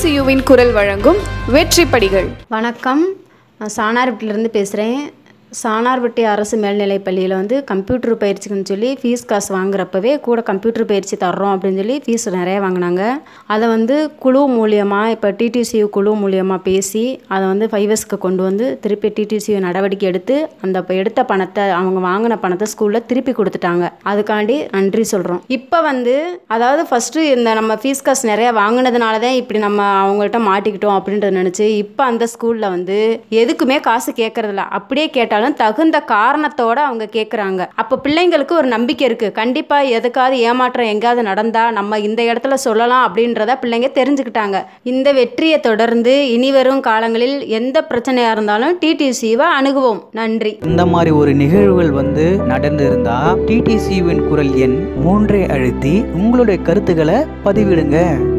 டிடிசியுவின் குரல் வழங்கும் வெற்றி படிகள் வணக்கம் நான் சாணார்பட்டியிலேருந்து பேசுகிறேன் சாணார்பட்டி அரசு மேல்நிலைப் பள்ளியில் வந்து கம்ப்யூட்டர் பயிற்சிக்குன்னு சொல்லி ஃபீஸ் காசு வாங்குறப்பவே கூட கம்ப்யூட்டர் பயிற்சி தர்றோம் அப்படின்னு சொல்லி ஃபீஸ் நிறைய வாங்கினாங்க அதை வந்து குழு மூலியமாக இப்போ டிடிசியு குழு மூலியமாக பேசி அதை வந்து ஃபைவர்ஸ்க்கு கொண்டு வந்து திருப்பி டிடிசியு நடவடிக்கை எடுத்து அந்த இப்போ எடுத்த பணத்தை அவங்க வாங்கின பணத்தை ஸ்கூலில் திருப்பி கொடுத்துட்டாங்க அதுக்காண்டி நன்றி சொல்கிறோம் இப்போ வந்து அதாவது ஃபஸ்ட்டு இந்த நம்ம ஃபீஸ் காசு நிறைய வாங்கினதுனால தான் இப்படி நம்ம அவங்கள்ட்ட மாட்டிக்கிட்டோம் அப்படின்றத நினச்சி இப்போ அந்த ஸ்கூலில் வந்து எதுக்குமே காசு கேட்கறதில்ல அப்படியே கேட்டாலும் தகுந்த காரணத்தோட அவங்க கேட்குறாங்க அப்போ பிள்ளைங்களுக்கு ஒரு நம்பிக்கை இருக்குது கண்டிப்பாக எதுக்காவது ஏமாற்றம் எங்கேயாவது நடந்தால் நம்ம இந்த இடத்துல சொல்லலாம் அப்படின்றத பிள்ளைங்க தெரிஞ்சுக்கிட்டாங்க இந்த வெற்றியை தொடர்ந்து இனி வரும் காலங்களில் எந்த பிரச்சனையாக இருந்தாலும் டிடிசிவை அணுகுவோம் நன்றி இந்த மாதிரி ஒரு நிகழ்வுகள் வந்து நடந்திருந்தா டிடிசிவின் குரல் எண் மூன்றை அழுத்தி உங்களுடைய கருத்துக்களை பதிவிடுங்க